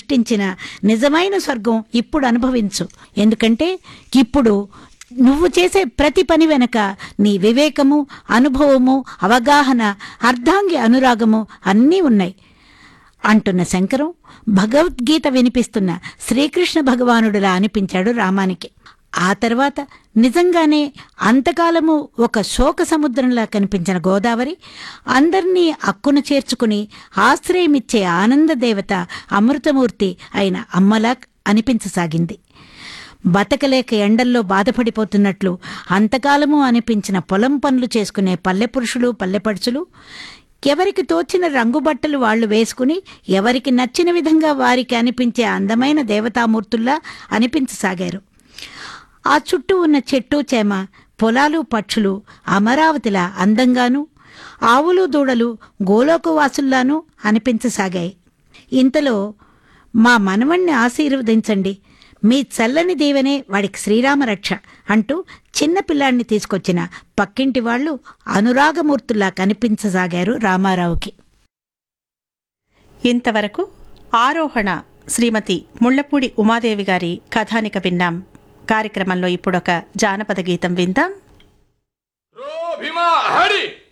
సృష్టించిన నిజమైన స్వర్గం ఇప్పుడు అనుభవించు ఎందుకంటే ఇప్పుడు నువ్వు చేసే ప్రతి పని వెనక నీ వివేకము అనుభవము అవగాహన అర్ధాంగి అనురాగము అన్నీ ఉన్నాయి అంటున్న శంకరం భగవద్గీత వినిపిస్తున్న శ్రీకృష్ణ భగవానుడిలా అనిపించాడు రామానికి ఆ తర్వాత నిజంగానే అంతకాలము ఒక శోక సముద్రంలా కనిపించిన గోదావరి అందర్నీ అక్కున చేర్చుకుని ఆశ్రయమిచ్చే ఆనంద దేవత అమృతమూర్తి అయిన అమ్మలా అనిపించసాగింది బతకలేక ఎండల్లో బాధపడిపోతున్నట్లు అంతకాలము అనిపించిన పొలం పనులు చేసుకునే పల్లె పురుషులు పల్లెపడుచులు ఎవరికి తోచిన రంగు బట్టలు వాళ్ళు వేసుకుని ఎవరికి నచ్చిన విధంగా వారికి అనిపించే అందమైన దేవతామూర్తుల్లా అనిపించసాగారు ఆ చుట్టూ ఉన్న చెట్టు చేమ పొలాలు పక్షులు అమరావతిలా అందంగాను ఆవులు దూడలు గోలోకవాసుల్లానూ అనిపించసాగాయి ఇంతలో మా మనవణ్ణి ఆశీర్వదించండి మీ చల్లని దీవెనే వాడికి శ్రీరామరక్ష అంటూ చిన్న పిల్లాడిని తీసుకొచ్చిన పక్కింటి వాళ్ళు అనురాగమూర్తుల్లా కనిపించసాగారు రామారావుకి ఇంతవరకు ఆరోహణ శ్రీమతి ముళ్లపూడి ఉమాదేవి గారి కథానిక విన్నాం కార్యక్రమంలో ఇప్పుడొక జానపద గీతం విందాం ರೋ ಭೀಮಾ ಹಡಿ